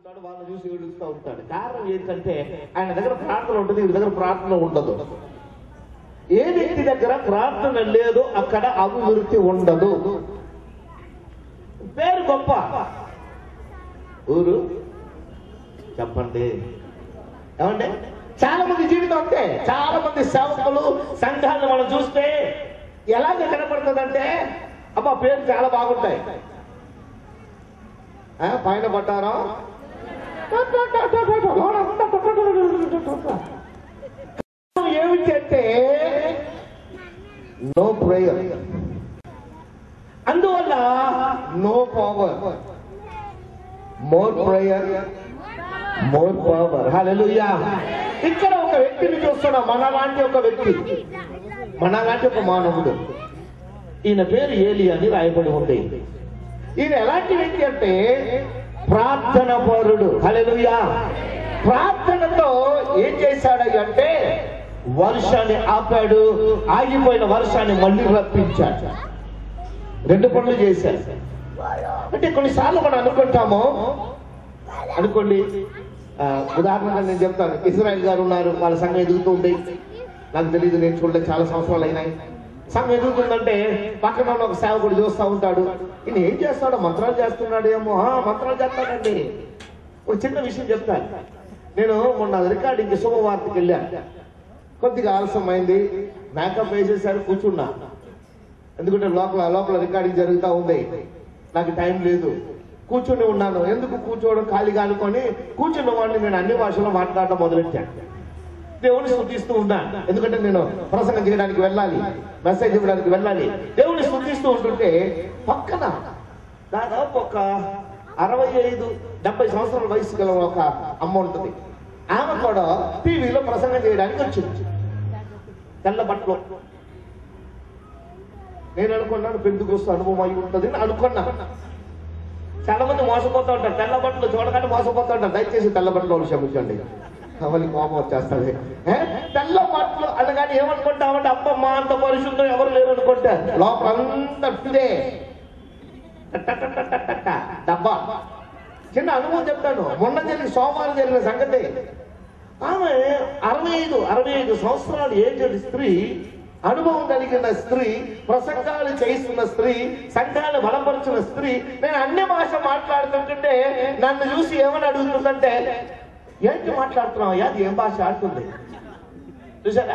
ఉంటాడు వాళ్ళని చూసి ఏడుస్తూ ఉంటాడు కారణం ఏంటంటే ఆయన దగ్గర ప్రార్థన ఉంటుంది వీడి దగ్గర ప్రార్థన ఉండదు ఏ వ్యక్తి దగ్గర ప్రార్థన లేదు అక్కడ అభివృద్ధి ఉండదు పేరు గొప్ప ఊరు చెప్పండి ఏమంటే చాలా మంది జీవితం అంతే చాలా మంది సేవకులు సంఘాలను మనం చూస్తే ఎలాగ కనపడుతుందంటే అబ్బా పేరు చాలా బాగుంటాయి ఆ, పైన పట్టారా ఏమిటి అంటే నో ప్రేయర్ అందువల్ల no power more prayer more power hallelujah ఇక్కడ ఒక వ్యక్తిని చూస్తున్నాం మనలాంటి ఒక వ్యక్తి మనలాంటి ఒక మానవుడు ఈయన పేరు ఏలి అని రాయబడి ఉంది ఈయన ఎలాంటి వ్యక్తి అంటే ప్రార్థన పరుడు హల్లెలూయా ప్రార్థనతో ఏం చేశాడు అంటే వర్షాన్ని ఆపాడు ఆగిపోయిన వర్షాన్ని మళ్ళీ రప్పించాడు రెండు పనులు చేశాడు అంటే కొన్నిసార్లు మనం అనుకుంటాము అనుకోండి ఆ, ఉదాహరణగా నేను చెప్తాను ఇజ్రాయెల్ గారు ఉన్నారు వాళ్ళ సంఘం ఎదుగుతూ ఉంది నాకు తెలియదు నేను చూడలే చాలా సంవత్సరాలు అయినాయి సంఘం ఎదుగుతుందంటే పక్కన ఉన్న ఒక సేవకుడు చూస్తూ ఉంటాడు ఈయన ఏం చేస్తాడో మంత్రాలు చేస్తున్నాడు ఏమో "ఆ, మంత్రాలు చేస్తాడండి ఒక చిన్న విషయం చెప్తాను నేను మొన్న రికార్డింగ్ శుభవార్తకి వెళ్ళాను కొద్దిగా ఆలస్యం అయింది మేకప్ వేసేసారు కూర్చున్నా ఎందుకంటే లోపల లోపల రికార్డింగ్ జరుగుతూ ఉంది నాకు టైం లేదు కూర్చుని ఉన్నాను ఎందుకు కూర్చోవడం ఖాళీగా అనుకొని కూర్చున్న వాడిని నేను అన్ని భాషలో మాట్లాడటం మొదలెట్టాను దేవుని స్థుతిస్తూ ఉన్నాను ఎందుకంటే నేను ప్రసంగం చేయడానికి వెళ్ళాలి మెసేజ్ ఇవ్వడానికి వెళ్ళాలి దేవుని స్థుతిస్తూ ఉంటుంటే పక్కన దాదాపు ఒక అరవై ఐదు డెబ్బై సంవత్సరాల వయసు గల ఒక అమ్మ ఉంటుంది ఆమె కూడా టీవీలో ప్రసంగం చేయడానికి వచ్చింది తెల్ల బట్టలు నేను అనుకున్నాను పెందుకొస్తూ అనుభవం అయి ఉంటుంది అని అనుకున్నా చాలా మంది మోసపోతూ ఉంటారు తెల్ల బట్టలు చూడగానే మోసపోతూ ఉంటారు దయచేసి తెల్ల బట్టలు వాళ్ళు క్షమించండి అవన్నీ కోపం వచ్చేస్తుంది ఏ? తెల్ల బట్టలు అనగానే ఏమనుకుంటామంటే అబ్బమ్మ అంత పరిశుద్ధం ఎవరు లేరు అనుకుంటే లోపల అంతా ఇదే టటటటటటట, డబ్బా చిన్న అనుభవం చెప్తాను మొన్న జరిగిన సోమవారం జరిగిన సంగతి ఆమె అరవై ఐదు అరవై ఐదు సంవత్సరాలు ఏజ్డ్ స్త్రీ అనుభవం కలిగిన స్త్రీ ప్రసంగాలు చేస్తున్న స్త్రీ సంఘాలు బలపరుచిన స్త్రీ నేను అన్ని భాష మాట్లాడుతుంటుంటే నన్ను చూసి ఏమని అడుగుతుందంటే ఏంటి మాట్లాడుతున్నావు అయ్యా అది ఏం భాష అంటుంది చూసారా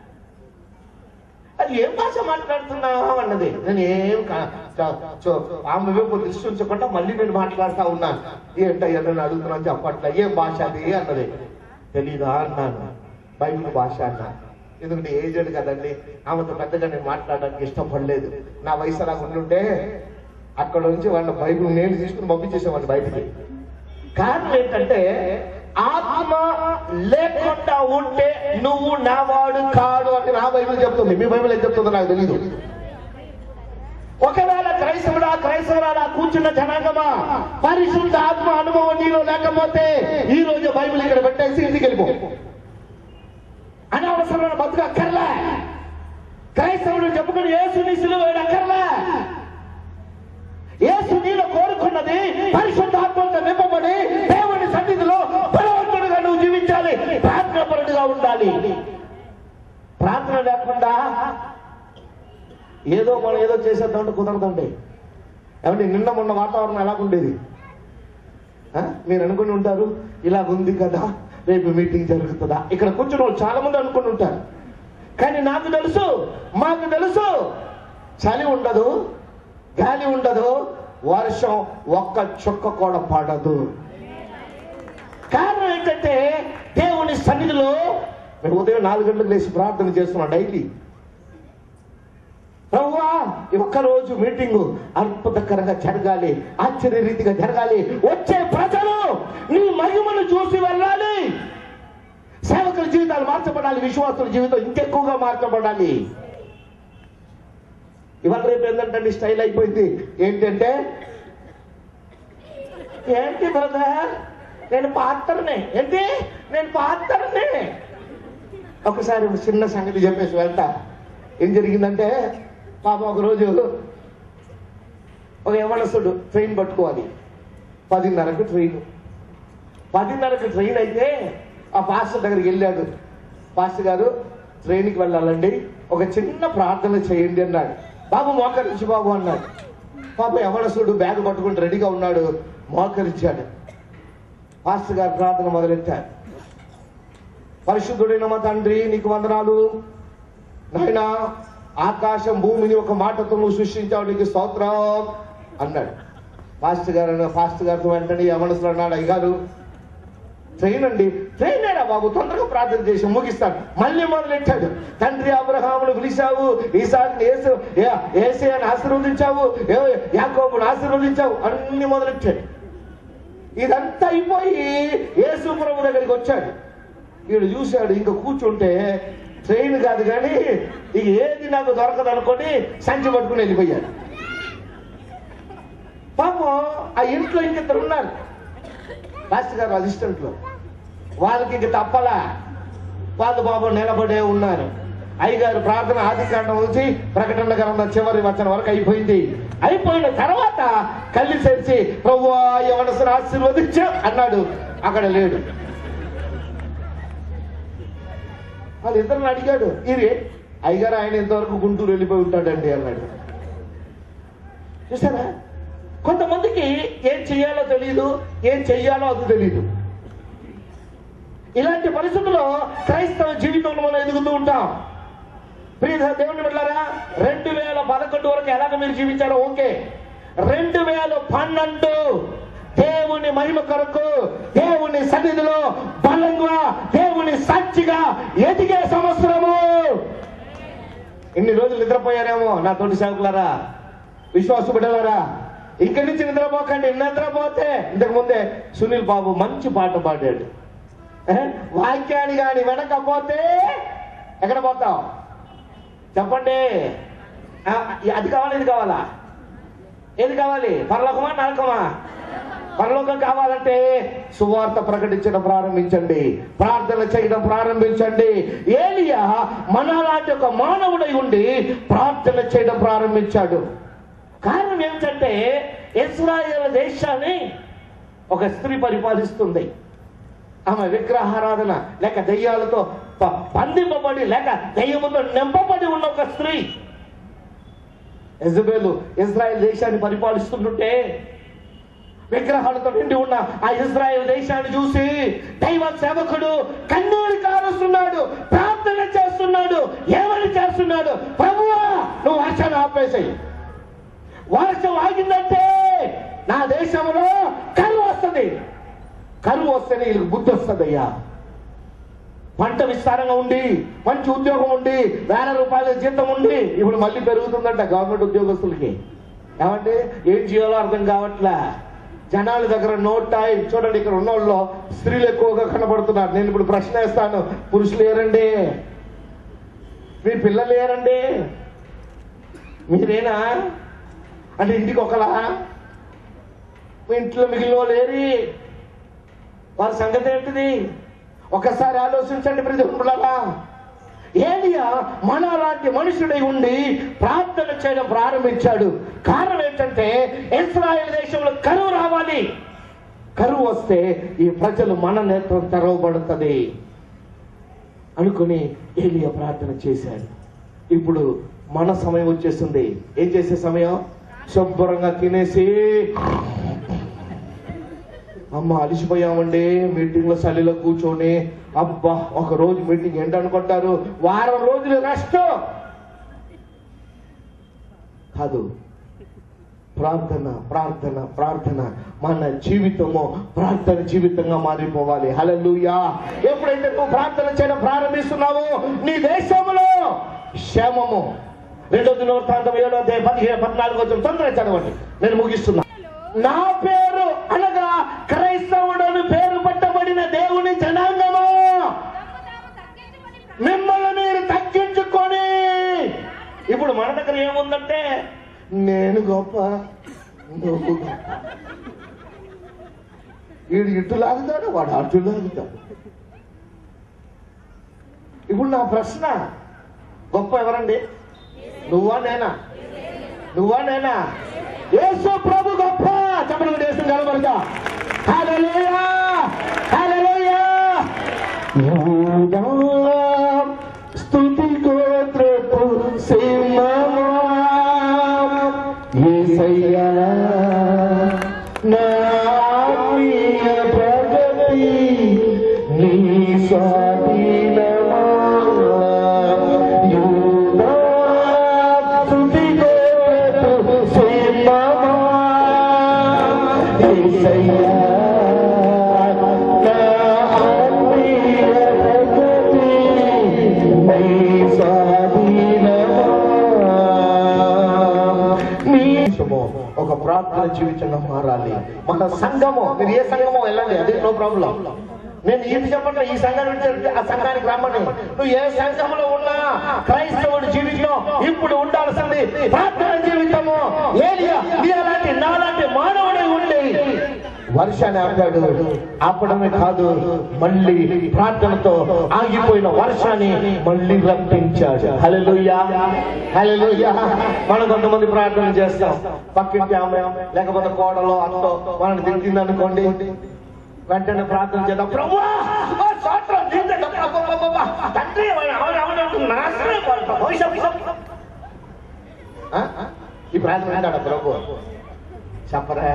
అది ఏం భాష మాట్లాడుతున్నావు అన్నది నేను ఏం కా- చ- చ- ఆమె వైపు దృష్టి ఉంచకుండా మళ్ళీ నేను మాట్లాడుతా ఉన్నాను ఏంటయ్యా నన్ను అడుగుతున్నాను చెప్పట్లే ఏం భాష అది అన్నది తెలీదా అన్నాను బైబిల్ భాష అన్నాను ఎందుకంటే ఏజెడ్ కదండి ఆమెతో పెద్దగా నేను మాట్లాడడానికి ఇష్టపడలేదు నా వయసు అలా ఉండుంటే అక్కడ నుంచి వాళ్ళ బైబిల్ నేను తీసుకుని పంపించేసేవాడిని బయటికి కారణం ఏంటంటే ఆత్మ లేకుండా ఉంటే నువ్వు నావాడు కాడు అని నా బైబిల్ చెప్తుంది మీ బైబిల్ ఏం చెప్తుందో నాకు తెలియదు ఒకవేళ క్రైస్తవుడా క్రైస్తవురాడా కూర్చున్న జనాంగమా పరిశుద్ధ ఆత్మ అనుభవం నీలో లేకపోతే ఈ రోజు బైబిల్ ఇక్కడ పెట్టేసి ఇంటికి వెళ్ళిపో అనవసరమైన బతుకు అక్కర్లే క్రైస్తవుడు చెప్పుకుని యేసుని సిలువేడు అక్కర్లే యేసు నీలో కోరుకున్నది పరిశుద్ధాత్మతో నింపబడి దేవుని సన్నిధిలో బలవంతుడిగా నువ్వు జీవించాలి ప్రార్థనాపరుడిగా ఉండాలి ప్రార్థన లేకుండా ఏదో మనం ఏదో చేసేద్దామంటే కుదరదండి ఏమంటే నిన్న మొన్న వాతావరణం ఎలాగుండేది ఆ? మీరు అనుకుని ఉంటారు ఇలా ఉంది కదా రేపు మీటింగ్ జరుగుతుందా ఇక్కడ కూర్చున్న వాళ్ళు చాలా మంది అనుకుని ఉంటారు కానీ నాకు తెలుసు మాకు తెలుసు చలి ఉండదు గాలి ఉండదు వర్షం ఒక్క చుక్క కూడా పడదు కారణం ఏంటంటే దేవుని సన్నిధిలో మేము ఉదయం నాలుగు గంటలకు లేచి ప్రార్థన చేస్తున్నాం డైలీ ప్రభువా ఈ ఒక్కరోజు మీటింగ్ అద్భుతకరంగా జరగాలి ఆశ్చర్య రీతిగా జరగాలి వచ్చే ప్రజలు నీ మహిమను చూసి వెళ్ళాలి సేవకుల జీవితాలు మార్చబడాలి విశ్వాసుల జీవితం ఇంకెక్కువగా మార్చబడాలి ఇవాళ రేపు ఏంటంటే స్టైల్ అయిపోయింది ఏంటంటే ఏంటి బ్రదర్ నేను పాత్రనే ఏంటి నేను పాత్రనే ఒకసారి ఒక చిన్న సంగతి చెప్పేసి వెళ్తా ఏం జరిగిందంటే పాపం ఒక రోజు ఒక యవనస్తుడు ట్రైన్ పట్టుకోవాలి పదిన్నరకు ట్రైన్ పదిన్నరకు ట్రైన్ అయితే ఆ పాస్టర్ దగ్గరికి వెళ్ళాడు పాస్టర్ గారు ట్రైన్కి వెళ్ళాలండి ఒక చిన్న ప్రార్థన చేయండి అన్నాడు బాబు మోకరించి బాబు అన్నాడు పాప యవనసుడు బ్యాగ్ పట్టుకుని రెడీగా ఉన్నాడు మోకరించాడు పాస్టర్ గారు ప్రార్థన మొదలెట్టారు పరిశుద్ధుడైన మా తండ్రి నీకు వందనాలు నాయనా ఆకాశం భూమిని ఒక మాటతో నువ్వు సృష్టించావు నీకు స్తోత్రం అన్నాడు పాస్టర్ గారు అన్న- పాస్టర్ గారితో వెంటనే యవనసులు అన్నాడు అయ్యగారు ట్రైన్ అండి ట్రైన్ ఏడా బాబు తొందరగా ప్రార్థన చేసి ముగిస్తాడు మళ్ళీ మొదలెట్టాడు తండ్రి అబ్రహామును పిలిచావు ఈసారి ఏసు ఏసయాన్ని ఆశీర్వదించావు ఏ- యాకోబును ఆశీర్వదించావు అన్ని మొదలెట్టాడు ఇదంతా అయిపోయి యేసు ప్రభు దగ్గరికి వచ్చాడు వీడు చూశాడు ఇంకా కూర్చుంటే ట్రైన్ కాదు కానీ ఇక ఏది నాకు దొరకదు అనుకొని సంచి పట్టుకుని వెళ్ళిపోయాడు పాపం ఆ ఇంట్లో ఇంకిద్దరు ఉన్నారు మాస్టర్ గారు అసిస్టెంట్లు వాళ్ళకి ఇంక తప్పలా వాళ్ళు పాపం నిలబడే ఉన్నారు అయ్యగారు ప్రార్థన ఆది కాండం నుంచి ప్రకటన గ్రంథం చివరి వచనం వరకు అయిపోయింది అయిపోయిన తర్వాత కళ్ళు తెరిచి ప్రభు యవనసును ఆశీర్వదించు అన్నాడు అక్కడ లేడు వాళ్ళు ఇద్దరిని అడిగాడు ఇది అయ్యగారు ఆయన ఇంతవరకు గుంటూరు వెళ్ళిపోయి ఉంటాడండి అన్నాడు చూసారా కొంతమందికి ఏం చెయ్యాలో తెలియదు ఏం చెయ్యాలో అది తెలియదు ఇలాంటి పరిస్థితుల్లో క్రైస్తవ జీవితంలో మనం ఎదుగుతూ ఉంటాం ప్రియ దేవుని బిడ్డలారా రెండు వేల పదకొండు వరకు ఎలాగ మీరు జీవించారో ఓకే రెండు వేల పన్నెండు దేవుని మహిమ కొరకు దేవుని సన్నిధిలో బలంగా దేవుని సాక్షిగా ఎదిగే సంవత్సరము ఇన్ని రోజులు నిద్రపోయారేమో నా తోటి సేవకులారా విశ్వాస బిడ్డలారా ఇక్కడి నుంచి నిద్రపోకండి నిద్రపోతే ఇంతకు ముందే సునీల్ బాబు మంచి పాట పాడాడు ఏ? వాక్యాన్ని కానీ వినకపోతే ఎక్కడ పోతావు చెప్పండి ఆ, అది కావాలి ఇది కావాలా ఏది కావాలి పరలోకమా నరకమా పరలోకం కావాలంటే సువార్త ప్రకటించడం ప్రారంభించండి ప్రార్థన చేయడం ప్రారంభించండి ఏలియా మనలాంటి ఒక మానవుడై ఉండి ప్రార్థన చేయడం ప్రారంభించాడు కారణం ఏమిటంటే ఇస్రాయేల్ దేశాన్ని ఒక స్త్రీ పరిపాలిస్తుంది ఆమె విగ్రహారాధన లేక దెయ్యాలతో ప- బంధింపబడి లేక దెయ్యముతో నింపబడి ఉన్న ఒక స్త్రీ ఎజబేలు ఇజ్రాయెల్ దేశాన్ని పరిపాలిస్తుంటుంటే విగ్రహాలతో నిండి ఉన్న ఆ ఇజ్రాయెల్ దేశాన్ని చూసి దైవ సేవకుడు కన్నీరు కారుస్తున్నాడు ప్రార్థన చేస్తున్నాడు ఏమని చేస్తున్నాడు ప్రభువా నువ్వు వర్షాన్ని ఆపేసాయి వర్షం ఆగిందంటే నా దేశంలో కరువు వస్తుంది కరువు వస్తేనే వీళ్ళకి బుద్ధి వస్తుంది అయ్యా పంట విస్తారంగా ఉండి మంచి ఉద్యోగం ఉండి వేల రూపాయల జీతం ఉండి ఇప్పుడు మళ్ళీ పెరుగుతుందంట గవర్నమెంట్ ఉద్యోగస్తులకి ఏమంటే ఏం చేయాలో అర్థం కావట్లే జనాల దగ్గర నో టైం చూడండి ఇక్కడ ఉన్నోళ్ళు స్త్రీలు ఎక్కువగా కనబడుతున్నారు నేను ఇప్పుడు ప్రశ్న వేస్తాను పురుషులు ఏరండి మీ పిల్లలు ఏరండి మీరేనా అంటే ఇంటికి ఒకలా మీ ఇంట్లో మిగిలిన వాళ్ళు ఏరి వారి సంగతి ఏంటిది ఒకసారి ఆలోచించండి ప్రతిలా ఏలియా మనలాంటి మనుషుడై ఉండి ప్రార్థన చేయడం ప్రారంభించాడు కారణం ఏంటంటే ఇస్రాయేల్ దేశంలో కరువు రావాలి కరువు వస్తే ఈ ప్రజలు మన నేత్రం తెరవబడుతుంది అనుకుని ఏలియా ప్రార్థన చేశాడు ఇప్పుడు మన సమయం వచ్చేస్తుంది ఏం చేసే సమయం శుభ్రంగా తినేసి అమ్మ అలిసిపోయామండి మీటింగ్ లో చలిలో కూర్చొని అబ్బా ఒక రోజు మీటింగ్ ఏంటి అనుకుంటారు వారం రోజులు రెస్ట్ కాదు ప్రార్థన ప్రార్థన ప్రార్థన మన జీవితము ప్రార్థన జీవితంగా మారిపోవాలి హల్లెలూయా ఎప్పుడైతే నువ్వు ప్రార్థన చేయడం ప్రారంభిస్తున్నావో నీ దేశంలో క్షేమము రెండో దినవృత్తాంతం ఏడో అధ్యాయం పదిహేను పద్నాలుగో వచ్చిన తొందరగా చదవండి నేను ముగిస్తున్నా నా పేరు అనగా క్రైస్తవుడని పేరు పట్టబడిన దేవుని జనాంగము మిమ్మల్ని మీరు తగ్గించుకొని ఇప్పుడు మన దగ్గర ఏముందంటే నేను గొప్ప నువ్వు గొప్ప వీడు ఇటు లాగుతాడు వాడు అటు లాగుతాడు ఇప్పుడు నా ప్రశ్న గొప్ప ఎవరండి నువ్వా నేనా నువ్వా నేనా యేసు ప్రభు గొప్ప చెప్పండి దేశం కనబడతా హల్లెలూయా యూదా స్తుతి గోత్రపు సింహమా యేసయ్యా నా ఆత్మీయ ప్రగతి నీ స్వాధీనమా యూదా స్తుతి గోత్రపు సింహమా యేసయ్యా నా ఆత్మీయ ప్రగతి నీ స్వాధీనమా నీ జీవితము ఒక ప్రార్థన జీవితంగా మారాలి మన సంఘము మీరు ఏ సంఘమో వెళ్ళండి అది నో ప్రాబ్లం నేను ఇది చెప్పండి ఈ సంఘాన్ని విడిచి ఆ సంఘానికి రమ్మని నువ్వు ఏ సంఘంలో ఉన్నా క్రైస్తవుడి జీవితం ఇప్పుడు ఉండాల్సింది ప్రార్థన జీవితము ఏలియా నీ అలాంటి నాలాంటి మానవుడే ఉండి వర్షాన్ని ఆపాడు ఆపడమే కాదు మళ్ళీ ప్రార్థనతో ఆగిపోయిన వర్షాన్ని మళ్ళీ రప్పించాడు హల్లెలూయా హల్లెలూయా మనం కొంతమంది ప్రార్థన చేస్తాం పక్కింటి ఆమె లేకపోతే కోడలో అత్తో మనల్ని తిట్టింది అనుకోండి వెంటనే ప్రార్థన చేద్దాం ప్రభువా ఆ స్తోత్రం నీకే తప్ప, అబ్బబ్బబ్బబ్బ. తండ్రి ఆమె ఆమె ఆమె అంటూ నాశనం అయిపోవాలి. భవిష్యత్తు. ఆ? ఈ ప్రార్థన అంటాడా ప్రభు చెప్పరా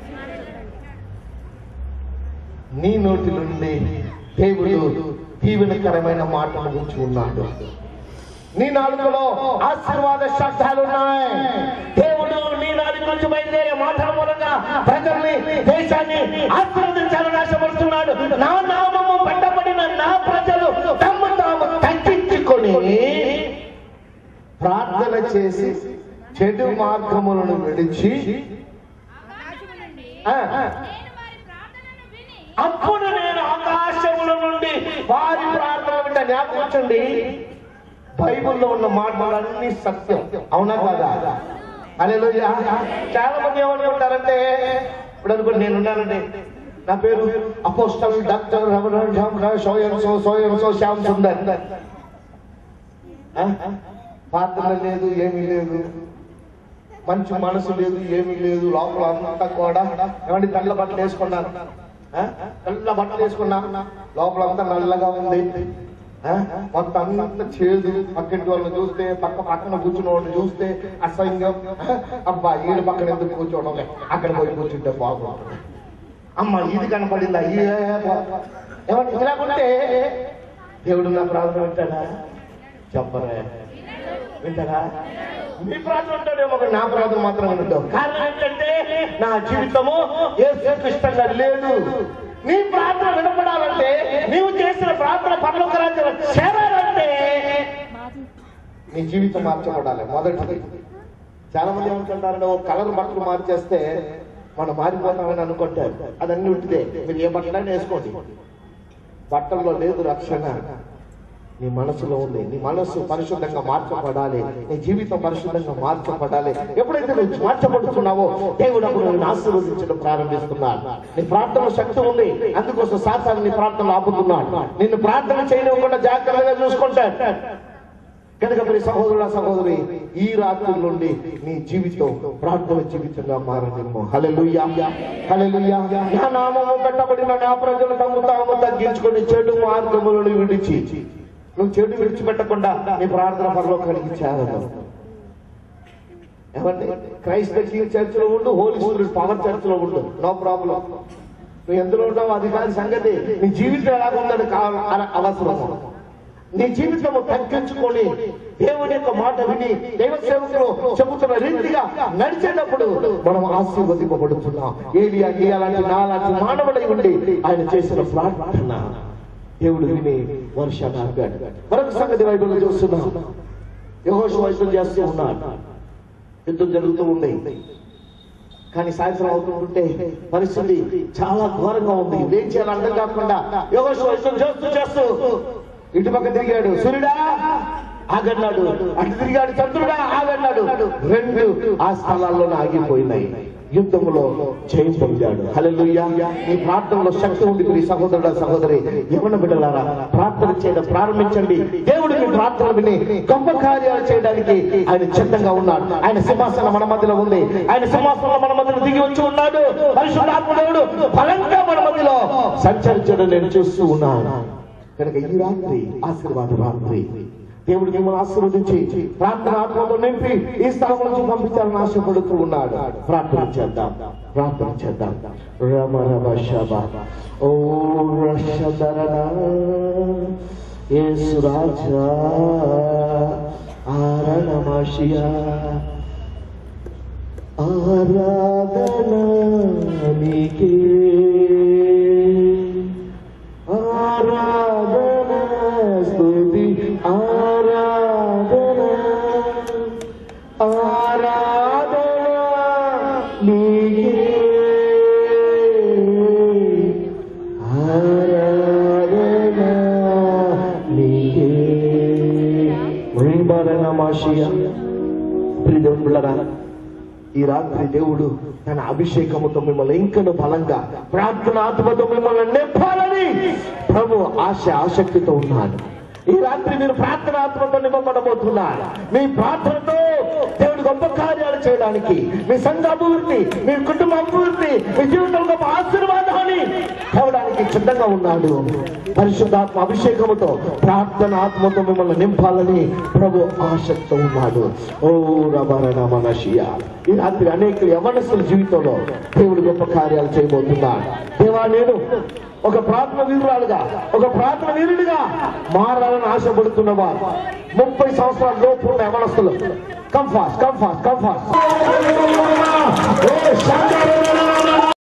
నీ నోటి నుండి దేవుడు దీవెనకరమైన మాటలు గురించి ఉన్నాడు నీ నాలుకలో ఆశీర్వాద శబ్దాలు ఉన్నాయి దేవుడు నీ నాలుగు నుంచి బయలుదేరే మాటల మూలంగా ప్రజల్ని దేశాన్ని ఆశీర్వదించాలని ఆశపడుతున్నాడు నా నామము పట్టబడిన నా ప్రజలు తమ్ము తాము తగ్గించుకొని ప్రార్థన చేసి చెడు మార్గములను విడిచి ఆకాశము నుండి ఆ, ఆ, నేను వారి ప్రార్థనను విని అప్పుడు నేను ఆకాశముల నుండి వారి ప్రార్థన వింట జ్ఞాపకండి బైబిల్లో ఉన్న మాటలన్నీ సత్యం అవునా కాదా హల్లెలూయా చాలా మంది ఏమని ఉంటారంటే ఇప్పుడు అనుకోండి నేను ఉన్నానండి నా పేరు అపోస్టల్ డాక్టర్ రమణ సోయం సో సోయం సో శ్యామ్ సుందర్ ఆ? ప్రార్థన లేదు ఏమీ లేదు మంచి మనసు లేదు ఏమీ లేదు లోపల అంతా కూడా ఏమంటే తెల్ల బట్టలు వేసుకున్నాను ఆ? తెల్ల బట్టలు వేసుకున్నా లోపల అంతా నల్లగా ఉంది ఆ? మొత్తం అంతా చేదు పక్కింటి వాళ్ళని చూస్తే పక్క పక్కన కూర్చున్న వాళ్ళని చూస్తే అసహ్యంగా ఆ? అబ్బా ఈడు పక్కన ఎందుకు కూర్చోవడం లే. అక్కడ పోయి కూర్చుంటే బాగుంటుంది అమ్మ ఇది కనపడిందా ఈ ఏమంటే ఇలాగుంటే దేవుడు నా ప్రార్థన వింటాడా చెప్పరా వింటారా మీ ప్రార్థన ఉంటాడేమో కానీ నా ప్రార్థన మాత్రం వింటాం కారణం ఏంటంటే నా జీవితము ఏసుకృష్ణంగా లేదు నీ ప్రార్థన వినపడాలంటే నీవు చేసిన ప్రార్థన పరలోక రాజ్యంలో చేరాలంటే నీ జీవితం మార్చబడాలి మొదటిది చాలా మంది ఏమనుకుంటారంటే ఓ కలర్ బట్టలు మార్చేస్తే మనం మారిపోతామని అనుకుంటారు అదన్నీ ఉంటుందే మీరు ఏ బట్టలైనా వేసుకోండి బట్టల్లో లేదు రక్షణ నీ మనసులో ఉంది నీ మనస్సు పరిశుద్ధంగా మార్చబడాలి నీ జీవితం పరిశుద్ధంగా మార్చబడాలి ఎప్పుడైతే నువ్వు మార్చబడుతున్నావో దేవుడు అప్పుడు నేను ఆశీర్వదించడం ప్రారంభిస్తున్నాడు నీ ప్రార్థన శక్తి ఉంది అందుకోసం సాతాను నీ ప్రార్థన ఆపుతున్నాడు నిన్ను ప్రార్థన చేయనివ్వకుండా జాగ్రత్తగా చూసుకుంటాడు కనుక మరి సహోదరుల సహోదరి ఈ రాత్రి నుండి నీ జీవితం ప్రార్థన జీవితంగా మారనిమ్ము హల్లెలూయా హల్లెలూయా నా నామము పెట్టబడిన నా ప్రజలు తమ తాము తగ్గించుకొని చెడు మార్గములను విడిచి నువ్వు చెడు విడిచిపెట్టకుండా నీ ప్రార్థన పరలోకానికి చేరదు ఏమండి క్రైస్తవ చర్చిలో ఉండు హోలీ స్పిరిట్ పవర్ చర్చిలో ఉండు నో ప్రాబ్లం నువ్వు ఎందులో ఉంటావు అది కాదు సంగతి నీ జీవితం ఎలాగుందని కావాలి అన- అవసరం నీ జీవితము తగ్గించుకొని దేవుని యొక్క మాట విని దైవ సేవకులు చెబుతున్న రీతిగా నడిచేటప్పుడు మనం ఆశీర్వదింపబడుతున్నాం ఏది అది అలాంటి నాలాంటి మానవుడై ఉండి ఆయన చేసిన ప్రార్థన దేవుడు విని వర్షాన్ని ఆపాడు మరొక సంగతి వైపు చూస్తున్నాం యహోషు వైద్యం చేస్తూ ఉన్నాడు యుద్ధం జరుగుతూ ఉంది కానీ సాయంత్రం అవుతుంటే పరిస్థితి చాలా ఘోరంగా ఉంది ఏం చేయాలి అర్థం కాకుండా యోగేశ్వర వైద్యం చేస్తూ చేస్తూ ఇటు పక్క తిరిగాడు సూర్యుడా ఆగన్నాడు అటు తిరిగాడు చంద్రుడా ఆగన్నాడు రెండు ఆ స్థలాల్లోనే ఆగిపోయినాయి యుద్ధములో జయం పొందాడు హల్లెలూయా ఈ ప్రార్థనలో శక్తి ఉంది ప్రియ సహోదరుడ సహోదరి యవన బిడ్డలారా ప్రార్థన చేయడం ప్రారంభించండి దేవుడు మీ ప్రార్థన విని గొప్ప కార్యాలు చేయడానికి ఆయన చిత్తంగా ఉన్నాడు ఆయన సింహాసనం మన మధ్యలో ఉంది ఆయన సింహాసనం మన మధ్యలో దిగి వచ్చి ఉన్నాడు పరిశుద్ధాత్మ దేవుడు బలంగా మన మధ్యలో సంచరించడం నేను చూస్తూ ఉన్నాను కనుక ఈ రాత్రి ఆశీర్వాద రాత్రి దేవుడు మిమ్మల్ని ఆశీర్వదించి ప్రార్థన ఆత్మతో నింపి ఈ స్థలం నుంచి పంపించాలని ఆశపడుతూ ఉన్నాడు ప్రార్థన చేద్దాం ప్రార్థన చేద్దాం రమ రమ శబ ఓ రషధరణ యేసు రాజా ఆరణమాషియా ఆరాధన నీకే ఆరాధన స్తుతి ఆరాధన ఆరాధన నీకే ఆరాధన నీకే రింబరనమాషియా ప్రియదేవుడులరా ఈ రాత్రి దేవుడు తన అభిషేకముతో మిమ్మల్ని ఇంకను బలంగా ప్రార్థన ఆత్మతో మిమ్మల్ని నింపాలని ప్రభు ఆశ ఆసక్తితో ఉన్నాడు ఈ రాత్రి మీరు ప్రార్థన ఆత్మతో నింపబడబోతున్నారు మీ ప్రార్థనతో దేవుడు గొప్ప కార్యాలు చేయడానికి మీ సంఘ అభివృద్ధి మీ కుటుంబ అభివృద్ధి మీ జీవితంలో గొప్ప ఆశీర్వాదాన్ని తేవడానికి సిద్ధంగా ఉన్నాడు పరిశుద్ధాత్మ అభిషేకముతో ప్రార్థన ఆత్మతో మిమ్మల్ని నింపాలని ప్రభు ఆసక్తితో ఉన్నాడు ఓ రమణ మనషియా ఈ రాత్రి అనేక యవనస్తుల జీవితంలో దేవుడు గొప్ప కార్యాలు చేయబోతున్నాడు దేవా నేను ఒక ప్రార్థన వీరురాలుగా ఒక ప్రార్థన వీరుడిగా మారాలని ఆశపడుతున్నవారు ముప్పై సంవత్సరాల లోపు ఉన్న యవనస్తులు come fast come fast come fast